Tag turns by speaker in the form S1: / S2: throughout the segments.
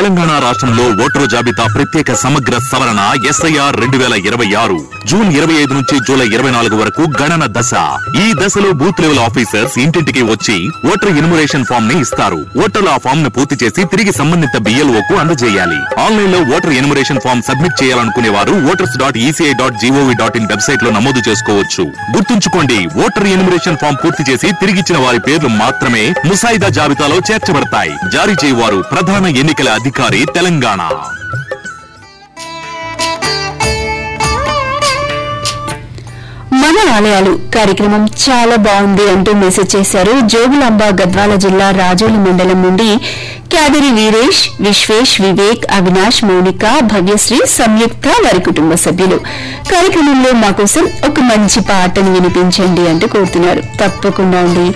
S1: తెలంగాణ రాష్ట్రంలో ఓటరు జాబితా ప్రత్యేక సమగ్ర సవరణ ఎస్ఐఆర్ రెండు వేల ఇరవై ఆరు జూన్ ఇరవై ఐదు నుంచి జూలై ఇరవై నాలుగు వరకు గణన దశ ఈ దశలో బూత్ లెవెల్ ఆఫీసర్స్ ఇంటింటికి వచ్చి ఓటర్ ఇన్మురేషన్ ఫామ్ ని ఇస్తారు ఓటర్లు ఆ ఫామ్ ను పూర్తి చేసి తిరిగి సంబంధిత బిఎల్ఓ కు అందజేయాలి ఆన్లైన్ లో ఓటర్ ఇన్మురేషన్ ఫామ్ సబ్మిట్ చేయాలనుకునే వారు voters dot ECI dot gov dot in website లో నమోదు చేసుకోవచ్చు గుర్తుంచుకోండి ఓటర్ ఇన్మురేషన్ ఫామ్ పూర్తి చేసి తిరిగిచ్చిన వారి పేర్లు మాత్రమే ముసాయిదా జాబితాలో చేర్చబడతాయి జారీ చేయవారు ప్రధాన ఎన్నికల అధికారి తెలంగాణ
S2: మన ఆలయాలు కార్యక్రమం చాలా బాగుంది అంటూ మెసేజ్ చేశారు జోగులాంబ గద్వాల జిల్లా రాజోలి మండలం నుండి క్యాదరి వీరేష్ విశ్వేష్ వివేక్ అవినాష్ మౌనిక భవ్యశ్రీ సంయుక్త వారి కుటుంబ సభ్యులు కార్యక్రమంలో మా కోసం ఒక మంచి పాటను వినిపించండి అంటూ కోరుతున్నారు తప్పకుండా అండి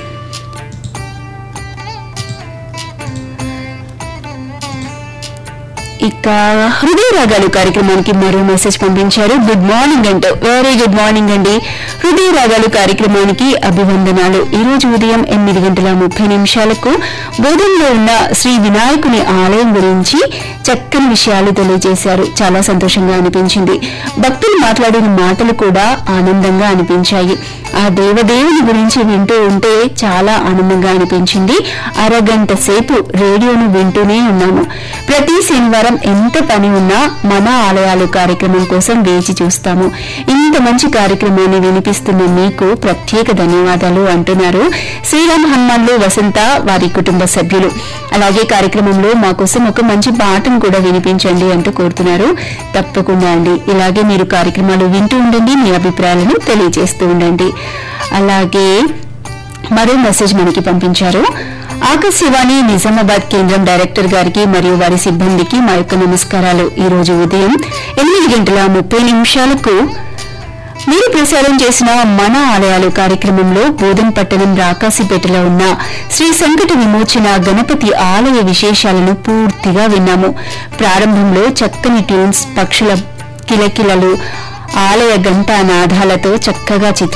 S2: ఇక హృదయ రాగాలు కార్యక్రమానికి మరో మెసేజ్ పంపించారు గుడ్ మార్నింగ్ అంటూ వెరీ గుడ్ మార్నింగ్ అండి హృదయ రాగాలు కార్యక్రమానికి అభివందనాలు ఈ రోజు ఉదయం ఎనిమిది గంటల ముప్పై నిమిషాలకు బోధంలో ఉన్న శ్రీ వినాయకుని ఆలయం గురించి చక్కని విషయాలు తెలియజేశారు చాలా సంతోషంగా అనిపించింది భక్తులు మాట్లాడిన మాటలు కూడా ఆనందంగా అనిపించాయి ఆ దేవదేవుని గురించి వింటూ ఉంటే చాలా ఆనందంగా అనిపించింది అరగంట సేపు రేడియోను వింటూనే ఉన్నాము ప్రతి శనివారం ఎంత పని ఉన్నా మన ఆలయాలు కార్యక్రమం కోసం వేచి చూస్తాము ఇంత మంచి కార్యక్రమాన్ని వినిపిస్తున్న మీకు ప్రత్యేక ధన్యవాదాలు అంటున్నారు శ్రీరామ్ హనుమాన్లు వసంత వారి కుటుంబ సభ్యులు అలాగే కార్యక్రమంలో మా కోసం ఒక మంచి పాటను కూడా వినిపించండి అంటూ కోరుతున్నారు తప్పకుండా అండి ఇలాగే మీరు కార్యక్రమాలు వింటూ ఉండండి మీ అభిప్రాయాలను తెలియజేస్తూ ఉండండి అలాగే మరో మెసేజ్ మనకి పంపించారు ఆకాశవాణి నిజామాబాద్ కేంద్రం డైరెక్టర్ గారికి మరియు వారి సిబ్బందికి మా యొక్క నమస్కారాలు ఈ రోజు ఉదయం ఎనిమిది గంటల ముప్పై నిమిషాలకు మీరు ప్రసారం చేసిన మన ఆలయాలు కార్యక్రమంలో బోధన్ పట్టణం రాకాసిపేటలో ఉన్న శ్రీ సంకట విమోచన గణపతి ఆలయ విశేషాలను పూర్తిగా విన్నాము ప్రారంభంలో చక్కని ట్యూన్స్ పక్షుల కిలకిలలు ఆలయ గంటా నాదాలతో చక్కగా చిత్ర